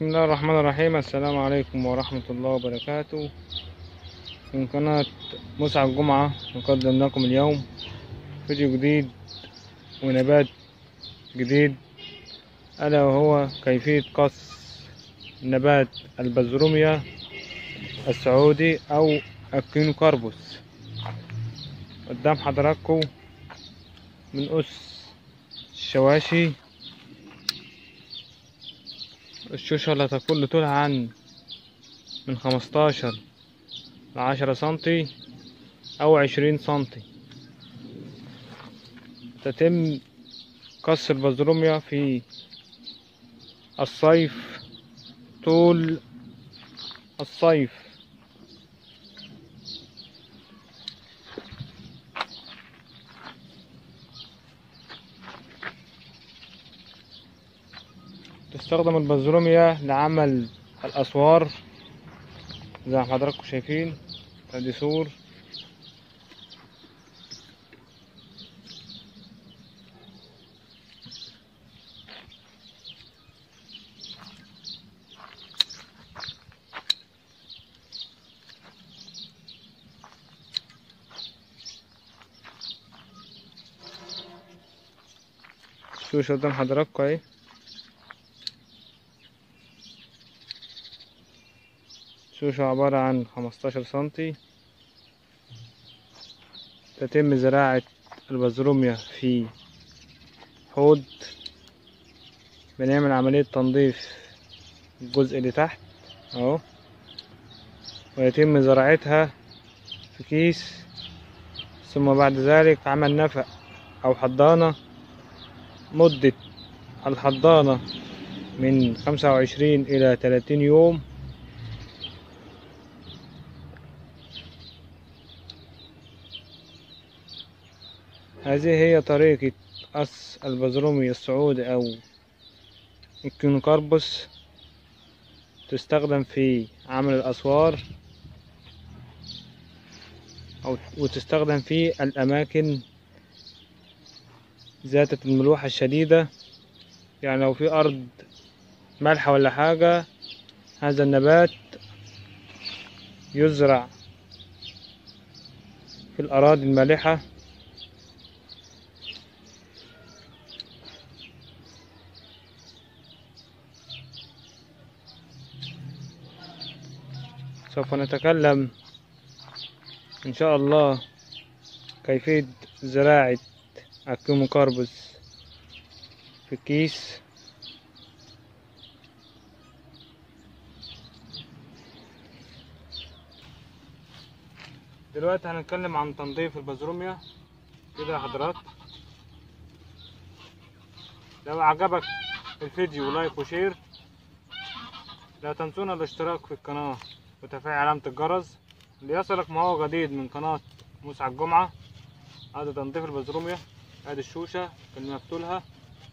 بسم الله الرحمن الرحيم السلام عليكم ورحمة الله وبركاته من قناة مسعى الجمعة نقدم لكم اليوم فيديو جديد ونبات جديد ألا وهو كيفية قص نبات البزروميا السعودي أو الكينوكاربوس قدام حضراتكم من أس الشواشي الشوشة لا تقل طولها عن من خمستاشر لعشرة سنتي أو عشرين سنتي تتم قص البزروميا في الصيف طول الصيف تستخدم البزروميا لعمل الأسوار زي ما حضراتكم شايفين ادي سور الشوشة قدام حضراتكم اهي شوشة عبارة عن خمستاشر سنتي تتم زراعة البزروميا في حوض بنعمل عملية تنظيف الجزء اللي تحت اهو ويتم زراعتها في كيس ثم بعد ذلك عمل نفق أو حضانة مدة الحضانة من خمسة وعشرين إلى تلاتين يوم هذه هي طريقة قص البزرومي السعودي أو الكينوكاربوس تستخدم في عمل الأسوار أو وتستخدم في الأماكن ذات الملوحة الشديدة يعني لو في أرض مالحة ولا حاجة هذا النبات يزرع في الأراضي المالحة سوف نتكلم إن شاء الله كيفية زراعة الكيموكاربوس في الكيس دلوقتي هنتكلم عن تنظيف البزروميا كده يا حضرات لو عجبك الفيديو لايك وشير لا تنسونا الاشتراك في القناة وتفعيل علامة الجرس ليصلك ما هو جديد من قناة مسعى الجمعة هذا تنظيف البزروميا ادي الشوشة اللي مفتولها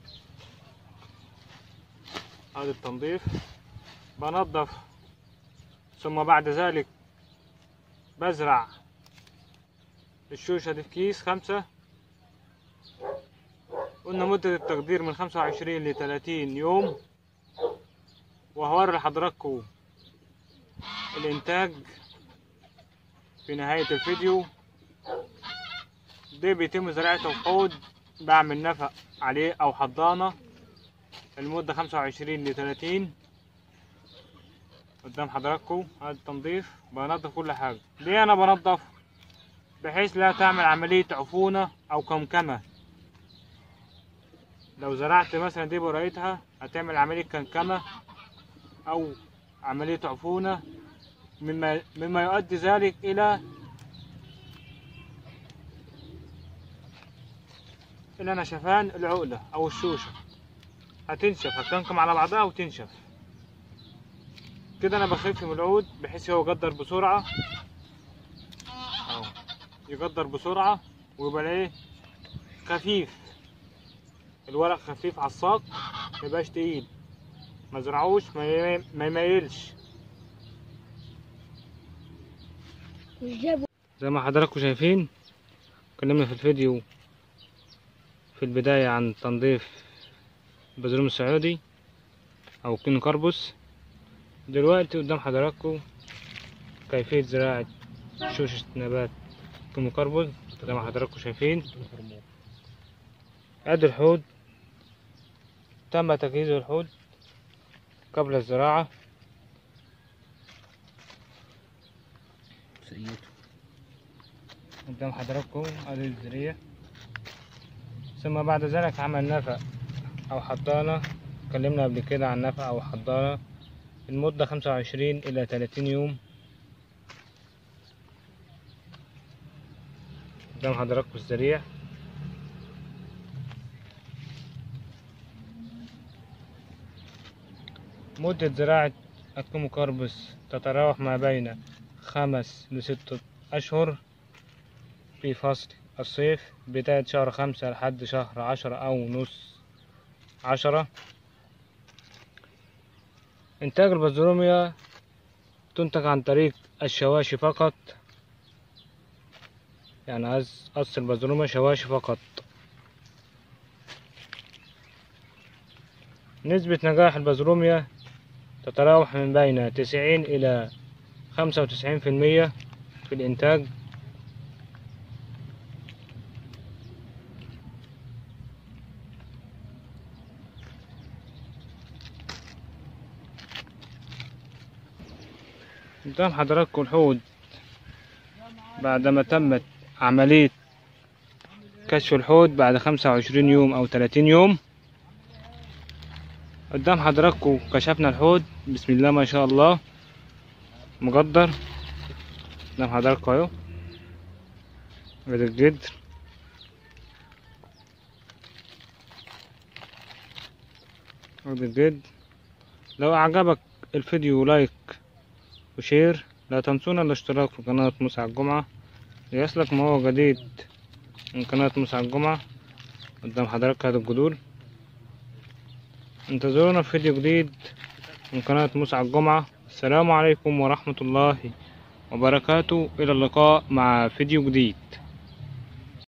هذا التنظيف بنضف ثم بعد ذلك بزرع الشوشة دي في كيس خمسة قلنا مدة التقدير من خمسة وعشرين لتلاتين يوم وهوري لحضراتكم الانتاج في نهاية الفيديو دي بيتم زراعته في حوض بعمل نفق عليه او حضانة المدة خمسة وعشرين لتلاتين قدام حضراتكم هذا التنظيف بنضف كل حاجة ليه انا بنضف بحيث لا تعمل عملية عفونة او كمكمة لو زرعت مثلا دي برايتها هتعمل عملية كمكمة او عملية عفونة مما مما يؤدي ذلك الى الى نشفان العقلة او الشوشة هتنشف هتنقم على بعضها وتنشف كده انا بخف من العود بحيث هو يقدر بسرعة اهو يقدر بسرعة ويبقى ايه خفيف الورق خفيف على الساق ميبقاش تقيل مزرعوش ما ما يميلش زي ما حضراتكم شايفين اتكلمنا في الفيديو في البداية عن تنظيف البزروم السعودي أو كينوكاربوس دلوقتي قدام حضراتكم كيفية زراعة شوشة نبات كيموكربوز زي ما حضراتكم شايفين ادي الحوض تم تجهيز الحوض قبل الزراعة سقيته قدام حضراتكم ادي الزرية ثم بعد ذلك عمل نفق او حضانة اتكلمنا قبل كده عن نفق او حضانة المدة خمسة وعشرين الى تلاتين يوم قدام حضراتكم الزريع مدة زراعة الكيموكاربس تتراوح ما بين خمس لستة أشهر في فصل الصيف بداية شهر خمسة لحد شهر عشرة أو نص عشرة إنتاج البازروميا تنتج عن طريق الشواشي فقط يعني عايز قص البازروميا شواشي فقط نسبة نجاح البازروميا تتراوح من بين تسعين إلى خمسة وتسعين في المية في الإنتاج قدام حضراتكم الحوض بعدما تمت عملية كشف الحوض بعد خمسة وعشرين يوم أو تلاتين يوم قدام حضراتكم كشفنا الحوض بسم الله ما شاء الله مقدر قدام حضراتكم اهو ادي الجدر ادي الجدر لو اعجبك الفيديو لايك وشير لا تنسونا الاشتراك في قناة مسعى الجمعة ليصلك ما هو جديد من قناة مسعى الجمعة قدام حضرتك هذا الجدول انتظرونا في فيديو جديد من قناة مسعى الجمعة السلام عليكم ورحمة الله وبركاته إلى اللقاء مع فيديو جديد